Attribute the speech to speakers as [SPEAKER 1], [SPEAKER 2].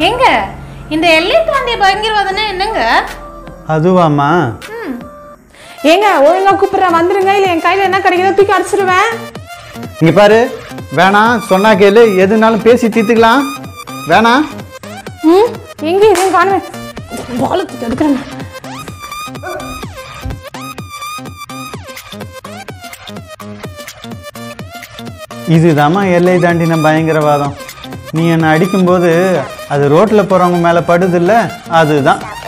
[SPEAKER 1] எங்க இந்த எல்லை தாண்டிய பயங்கரவாதம்னா என்னங்க
[SPEAKER 2] அதுவாம்மா
[SPEAKER 1] ம்
[SPEAKER 3] ஏங்க ஒழுங்கா கூப்பிடுறேன் வந்துருங்க இல்லை என் கையில் என்ன கிடைக்குதோ தூக்கி அடிச்சிருவேன்
[SPEAKER 2] இங்க பாரு வேணாம் சொன்னா கேளு எதுனாலும் பேசி தீர்த்துக்கலாம் வேணாம்
[SPEAKER 3] ம் எங்க இதையும் காணுவேன் பாலத்துக்கு எடுக்கிறேன்
[SPEAKER 2] இதுதாம்மா எல்லை தாண்டின பயங்கரவாதம் நீ என்னை அடிக்கும்போது அது ரோட்டில் போகிறவங்க மேலே படுதில்ல அதுதான்